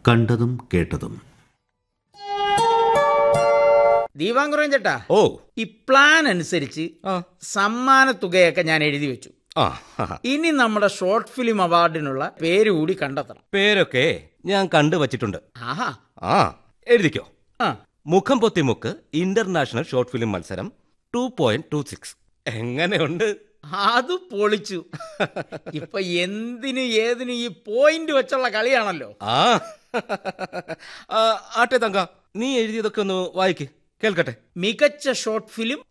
കണ്ടതും കേട്ടതും ദീപാങ്കുറം ചേട്ടാ ഓ ഈ പ്ലാൻ അനുസരിച്ച് ആ സമ്മാന തുകയൊക്കെ ഞാൻ എഴുതി വെച്ചു ആ ഹാ, ഹാ. ഇനി നമ്മുടെ ഷോർട്ട് ഫിലിം അവാർഡിനുള്ള പേര് കൂടി കണ്ടെത്തണം പേരൊക്കെ ഞാൻ കണ്ടു വച്ചിട്ടുണ്ട് ആഹാ ആ എഴുതിക്കോ ആ മുഖം പൊത്തിമുക്ക് ഇന്റർനാഷണൽ ഷോർട്ട് ഫിലിം മത്സരം ടു പോയിന്റ് ടു സിക്സ് എങ്ങനെയുണ്ട് അത് പൊളിച്ചു ഇപ്പൊ എന്തിനു ഏതിനു ഈ പോയിന്റ് വെച്ചുള്ള കളിയാണല്ലോ ആ ആ, ആട്ടെ തങ്ക നീ എഴുതിയതൊക്കെ ഒന്ന് വായിക്ക് കേൾക്കട്ടെ മികച്ച ഷോർട്ട് ഫിലിം